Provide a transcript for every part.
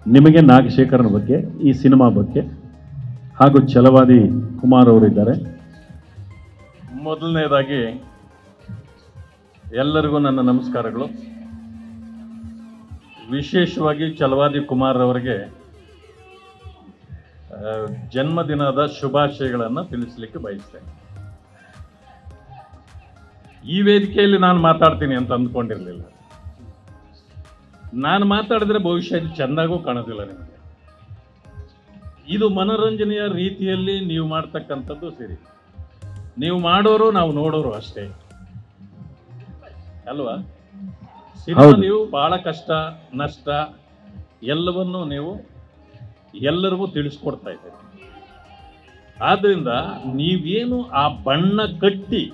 ನಿಮಗೆ ನಾಗಶೇಖರನ ಬಗ್ಗೆ ಈ ಸಿನಿಮಾ ಬಗ್ಗೆ ಹಾಗೂ ಛಲವಾದಿ ಕುಮಾರ್ ಅವರಿದ್ದಾರೆ ಮೊದಲನೇದಾಗಿ ಎಲ್ಲರಿಗೂ ನನ್ನ ನಮಸ್ಕಾರಗಳು ವಿಶೇಷವಾಗಿ ಛಲವಾದಿ ಕುಮಾರ್ ಅವರಿಗೆ ಆ, ಜನ್ಮದಿನದ ಶುಭಾಶಯಗಳನ್ನು ತಿಳಿಸಲಿಕ್ಕೆ ಬಯಸ್ತೇನೆ ಈ ವೇದಿಕೆಯಲ್ಲಿ ನಾನು ಮಾತಾಡ್ತೀನಿ ಅಂತ ಅಂದ್ಕೊಂಡಿರಲಿಲ್ಲ ನಾನು ಮಾತಾಡಿದ್ರೆ ಭವಿಷ್ಯ ಇದು ಚೆಂದಾಗೂ ಕಾಣೋದಿಲ್ಲ ನಿಮಗೆ ಇದು ಮನೋರಂಜನೆಯ ರೀತಿಯಲ್ಲಿ ನೀವು ಮಾಡ್ತಕ್ಕಂಥದ್ದು ಸರಿ ನೀವು ಮಾಡೋರು ನಾವು ನೋಡೋರು ಅಷ್ಟೇ ಅಲ್ವಾ ಸಿನಿಮಾ ಹೌದು. ನೀವು ಬಹಳ ಕಷ್ಟ ನಷ್ಟ ಎಲ್ಲವನ್ನೂ ನೀವು ಎಲ್ಲರಿಗೂ ತಿಳಿಸ್ಕೊಡ್ತಾ ಇದ್ದೀರಿ ಆದ್ರಿಂದ ನೀವೇನು ಆ ಬಣ್ಣ ಕಟ್ಟಿ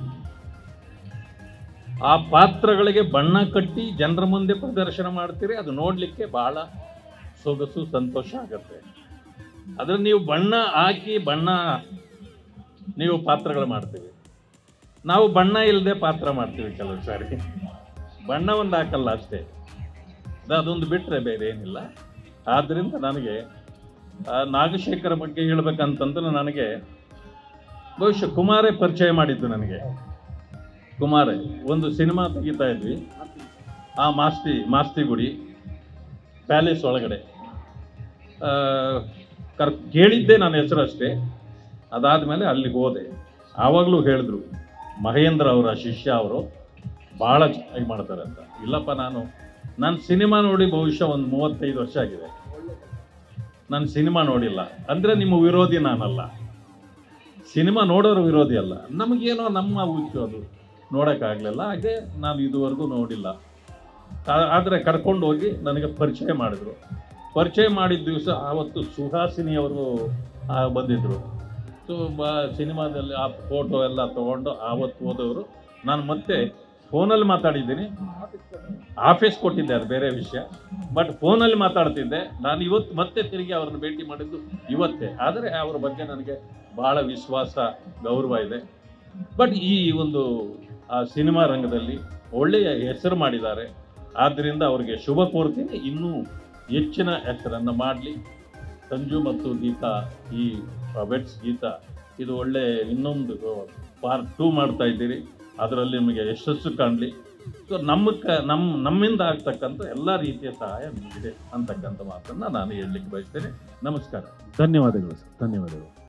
ಆ ಪಾತ್ರಗಳಿಗೆ ಬಣ್ಣ ಕಟ್ಟಿ ಜನರ ಮುಂದೆ ಪ್ರದರ್ಶನ ಮಾಡ್ತೀರಿ ಅದು ನೋಡ್ಲಿಕ್ಕೆ ಬಹಳ ಸೊಗಸು ಸಂತೋಷ ಆಗತ್ತೆ ಅದ್ರ ನೀವು ಬಣ್ಣ ಹಾಕಿ ಬಣ್ಣ ನೀವು ಪಾತ್ರಗಳು ಮಾಡ್ತೀವಿ ನಾವು ಬಣ್ಣ ಇಲ್ಲದೆ ಪಾತ್ರ ಮಾಡ್ತೀವಿ ಕೆಲವು ಸಾರಿ ಬಣ್ಣ ಒಂದು ಹಾಕಲ್ಲ ಅಷ್ಟೇ ಅದು ಅದೊಂದು ಬಿಟ್ಟರೆ ಬೇರೆ ಏನಿಲ್ಲ ಆದ್ದರಿಂದ ನನಗೆ ಆ, ನಾಗಶೇಖರ ಬಗ್ಗೆ ಹೇಳ್ಬೇಕಂತಂದ್ರೆ ನನಗೆ ಬಹುಶಃ ಕುಮಾರೇ ಪರಿಚಯ ಮಾಡಿದ್ದು ನನಗೆ ಕುಮಾರೇ ಒಂದು ಸಿನಿಮಾ ತೆಗಿತಾ ಇದ್ವಿ ಆ ಮಾಸ್ತಿ ಮಾಸ್ತಿ ಗುಡಿ ಪ್ಯಾಲೇಸ್ ಒಳಗಡೆ ಆ, ಕರ್ ಕೇಳಿದ್ದೆ ನನ್ನ ಹೆಸರು ಅಷ್ಟೇ ಅದಾದಮೇಲೆ ಅಲ್ಲಿಗೆ ಹೋದೆ ಆವಾಗಲೂ ಹೇಳಿದ್ರು ಮಹೇಂದ್ರ ಅವರ ಶಿಷ್ಯ ಅವರು ಭಾಳ ಚೆನ್ನಾಗಿ ಮಾಡ್ತಾರೆ ಅಂತ ಇಲ್ಲಪ್ಪ ನಾನು ನಾನು ಸಿನಿಮಾ ನೋಡಿ ಬಹುಶಃ ಒಂದು ಮೂವತ್ತೈದು ವರ್ಷ ಆಗಿದೆ ನಾನು ಸಿನಿಮಾ ನೋಡಿಲ್ಲ ಅಂದರೆ ನಿಮ್ಮ ವಿರೋಧಿ ನಾನಲ್ಲ ಸಿನಿಮಾ ನೋಡೋರು ವಿರೋಧಿ ಅಲ್ಲ ನಮಗೇನೋ ನಮ್ಮ ಹುಚ್ಚು ಅದು ನೋಡೋಕ್ಕಾಗಲಿಲ್ಲ ಹಾಗೆ ನಾನು ಇದುವರೆಗೂ ನೋಡಿಲ್ಲ ಆದರೆ ಕರ್ಕೊಂಡು ಹೋಗಿ ನನಗೆ ಪರಿಚಯ ಮಾಡಿದ್ರು ಪರಿಚಯ ಮಾಡಿದ ದಿವಸ ಆವತ್ತು ಸುಹಾಸಿನಿಯವರು ಆ, ಬಂದಿದ್ರು ಸೊ ಬ ಸಿನಿಮಾದಲ್ಲಿ ಆ ಫೋಟೋ ಎಲ್ಲ ತಗೊಂಡು ಆವತ್ತು ಹೋದವರು ನಾನು ಮತ್ತೆ ಫೋನಲ್ಲಿ ಮಾತಾಡಿದ್ದೀನಿ ಆಫೀಸ್ ಕೊಟ್ಟಿದ್ದೆ ಅದು ಬೇರೆ ವಿಷಯ ಬಟ್ ಫೋನಲ್ಲಿ ಮಾತಾಡ್ತಿದ್ದೆ ನಾನು ಇವತ್ತು ಮತ್ತೆ ತಿರುಗಿ ಅವ್ರನ್ನ ಭೇಟಿ ಮಾಡಿದ್ದು ಇವತ್ತೇ ಆದರೆ ಅವರ ಬಗ್ಗೆ ನನಗೆ ಬಹಳ ವಿಶ್ವಾಸ ಗೌರವ ಇದೆ ಬಟ್ ಈ ಒಂದು ಆ ಸಿನಿಮಾ ರಂಗದಲ್ಲಿ ಒಳ್ಳೆಯ ಹೆಸರು ಮಾಡಿದ್ದಾರೆ ಆದ್ದರಿಂದ ಅವರಿಗೆ ಶುಭ ಕೋರ್ತೀನಿ ಇನ್ನೂ ಹೆಚ್ಚಿನ ಹೆಸರನ್ನು ಮಾಡಲಿ ಸಂಜು ಮತ್ತು ಗೀತಾ ಈ ವೆಟ್ಸ್ ಗೀತಾ ಇದು ಒಳ್ಳೆ ಇನ್ನೊಂದು ಪಾರ್ಟ್ ಟೂ ಮಾಡ್ತಾ ಇದ್ದೀರಿ ಅದರಲ್ಲಿ ನಿಮಗೆ ಯಶಸ್ಸು ಕಾಣಲಿ ಸೊ ನಮ್ಮ ಕ ನಮ್ಮ ನಮ್ಮಿಂದ ಆಗ್ತಕ್ಕಂಥ ಎಲ್ಲ ರೀತಿಯ ಸಹಾಯ ನಿಮಗಿದೆ ಅಂತಕ್ಕಂಥ ಮಾತನ್ನು ನಾನು ಹೇಳಲಿಕ್ಕೆ ಬಯಸ್ತೇನೆ ನಮಸ್ಕಾರ ಧನ್ಯವಾದಗಳು ಸರ್ ಧನ್ಯವಾದಗಳು